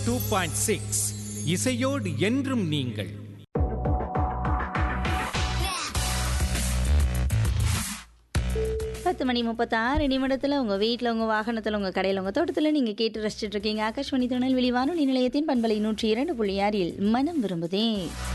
Two point six இசையோடு என்றும் நீங்கள் பத்து மணி முப்பத்தாறு நிமிடத்தில் உங்கள் வீட்டில் உங்கள் வாகனத்தில் உங்கள் கடையில் உங்கள் தோட்டத்தில் நீங்கள் கேட்டு ரசிச்சுட்டு இருக்கீங்க ஆகாஷ்வாணி திருநெல்வேலி வானொலி நிலையத்தின் பண்பலை நூற்றி இரண்டு புள்ளி ஆறில் மனம் விரும்புதே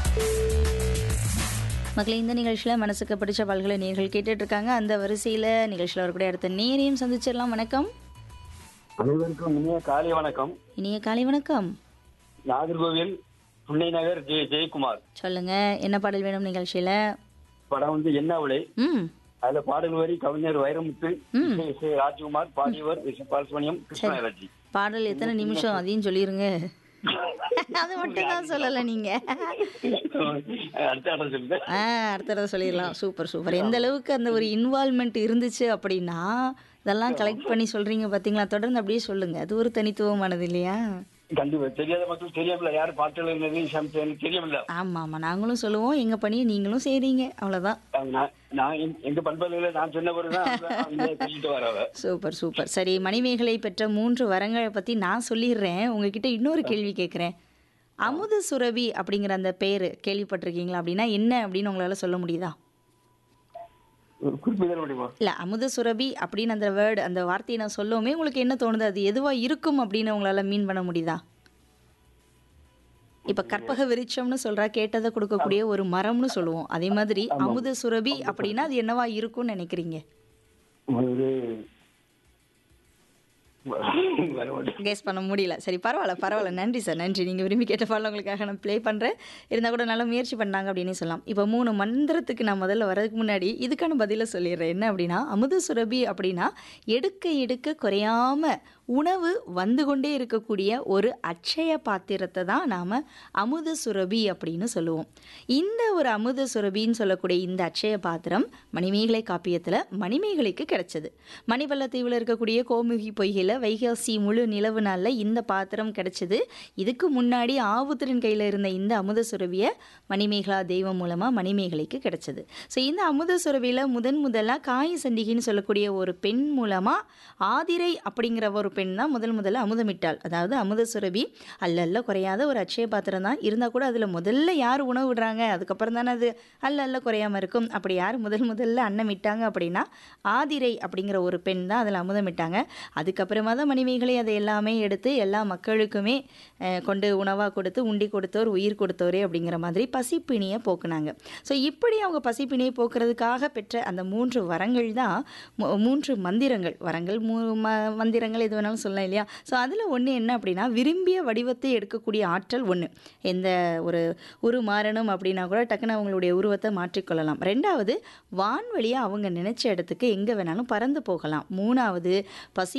மக்களை இந்த நிகழ்ச்சியில் மனசுக்கு பிடிச்ச பல்கலை நேர்கள் கேட்டுட்டு இருக்காங்க அந்த வரிசையில் நிகழ்ச்சியில் வரக்கூடிய அடுத்த நேரையும் சந்திச்சிடலாம் வணக்கம் அனைவருக்கும் இனிய காலை வணக்கம் இனிய காலை வணக்கம் நாகர்கோவில் புன்னை நகர் ஜெய ஜெயக்குமார் சொல்லுங்க என்ன பாடல் வேணும் நிகழ்ச்சியில் படம் வந்து என்ன விலை ம் அதுல பாடல் வரி கவிஞர் வைரமுத்து ம். இசை இசை ராஜ்குமார் பாடியவர் பாலசுமணியம் கிருஷ்ணராஜி பாடல் எத்தனை நிமிஷம் அதையும் சொல்லிருங்க அது மட்டும் தான் சொல்லலை நீங்கள் அடுத்த இடம் சொல்லுங்க ஆ அடுத்த தடவை சொல்லிடலாம் சூப்பர் சூப்பர் எந்த அளவுக்கு அந்த ஒரு இன்வால்மெண்ட் இருந்துச்சு அப்படின்னா இதெல்லாம் கலெக்ட் பண்ணி சொல்றீங்க பாத்தீங்களா தொடர்ந்து அப்படியே சொல்லுங்க அது ஒரு தனித்துவமானது இல்லையா கண்டிப்பா தெரியாத மக்கள் தெரியாமல யாரு பாட்டுல இருந்தது சமைச்சது தெரியாமல ஆமா ஆமா நாங்களும் சொல்லுவோம் எங்க பணியை நீங்களும் செய்றீங்க அவ்வளவுதான் நான் நான் எங்க- எங்க பண்பலையில நான் சொன்ன பிறகுதான் அவங்க- அவங்க சொல்லிட்டு வரவ சூப்பர் சூப்பர் சரி மணிமேகலை பெற்ற மூன்று வரங்களை பத்தி நான் சொல்லிடுறேன் உங்ககிட்ட இன்னொரு கேள்வி கேட்குறேன் அமுத சுரபி அப்படிங்கிற அந்த பேர் கேள்விப்பட்டிருக்கீங்களா அப்படின்னா என்ன அப்படின்னு உங்களால சொல்ல முடியுதா ஒரு குறிப்பிட முடியுமா இல்லை அமுத சுரபி அப்படின்னு அந்த வேர்டு அந்த வார்த்தையை நான் சொல்லவுமே உங்களுக்கு என்ன தோணுது அது எதுவாக இருக்கும் அப்படின்னு உங்களால் மீன் பண்ண முடியுதா இப்போ கற்பக விருட்சம்னு சொல்றா கேட்டதை கொடுக்கக்கூடிய ஒரு மரம்னு சொல்லுவோம் அதே மாதிரி அமுத சுரபி அப்படின்னா அது என்னவா இருக்கும்னு நினைக்கிறீங்க ஒரு வர மாட்டேன் கெஸ் பண்ண முடியல சரி பரவாயில்ல பரவாயில்ல நன்றி சார் நன்றி நீங்கள் விரும்பி கேட்ட பாடல் உங்களுக்காக நான் ப்ளே பண்ணுறேன் இருந்தால் கூட நல்லா முயற்சி பண்ணாங்க அப்படின்னு சொல்லலாம் இப்போ மூணு மந்திரத்துக்கு நான் முதல்ல வரதுக்கு முன்னாடி இதுக்கான பதிலை சொல்லிடுறேன் என்ன அப்படின்னா அமுத சுரபி அப்படின்னா எடுக்க எடுக்க குறையாம உணவு வந்து கொண்டே இருக்கக்கூடிய ஒரு அட்சய பாத்திரத்தை தான் நாம் அமுத சுரபி அப்படின்னு சொல்லுவோம் இந்த ஒரு அமுத சுரபின்னு சொல்லக்கூடிய இந்த அட்சய பாத்திரம் மணிமேகலை காப்பியத்தில் மணிமேகலைக்கு கிடைச்சது மணிபல்லத்தீவில் இருக்கக்கூடிய கோமுகி பொய்கையில் வைகாசி முழு நிலவு நாளில் இந்த பாத்திரம் கிடைச்சது இதுக்கு முன்னாடி ஆவுத்திரன் கையில் இருந்த இந்த அமுத சுரபியை மணிமேகலா தெய்வம் மூலமாக மணிமேகலைக்கு கிடைச்சது ஸோ இந்த அமுத சுரபியில் முதன் முதலாக காய சண்டிகைன்னு சொல்லக்கூடிய ஒரு பெண் மூலமாக ஆதிரை அப்படிங்கிற ஒரு பெண் தான் முதல் முதல்ல அமுதமிட்டாள் அதாவது அமுத சுரபி அல்ல அல்ல குறையாத ஒரு அட்சய பாத்திரம் தான் இருந்தால் கூட அதில் முதல்ல யார் உணவு விடுறாங்க அதுக்கப்புறம் தானே அது அல்ல அல்ல குறையாம இருக்கும் அப்படி யார் முதல் முதல்ல அன்னமிட்டாங்க அப்படின்னா ஆதிரை அப்படிங்கிற ஒரு பெண் தான் அதில் அமுதமிட்டாங்க அதுக்கப்புறமா தான் மணிமேகலை அதை எல்லாமே எடுத்து எல்லா மக்களுக்குமே அஹ், கொண்டு உணவாக கொடுத்து உண்டி கொடுத்தோர் உயிர் கொடுத்தோரே அப்படிங்கிற மாதிரி பசிப்பிணியை போக்குனாங்க ஸோ இப்படி அவங்க பசிப்பிணியை போக்குறதுக்காக பெற்ற அந்த மூன்று வரங்கள் தான் மூ- மூன்று மந்திரங்கள் வரங்கள் மூ ம மந்திரங்கள் எது வேணாலும் சொல்லலாம் இல்லையா ஸோ அதில் ஒன்று என்ன அப்படின்னா விரும்பிய வடிவத்தை எடுக்கக்கூடிய ஆற்றல் ஒன்று எந்த ஒரு உரு மாறணும் அப்படின்னா கூட டக்குன்னு அவங்களுடைய உருவத்தை மாற்றிக்கொள்ளலாம் ரெண்டாவது வான்வழியாக அவங்க நினைச்ச இடத்துக்கு எங்கே வேணாலும் பறந்து போகலாம் மூணாவது பசி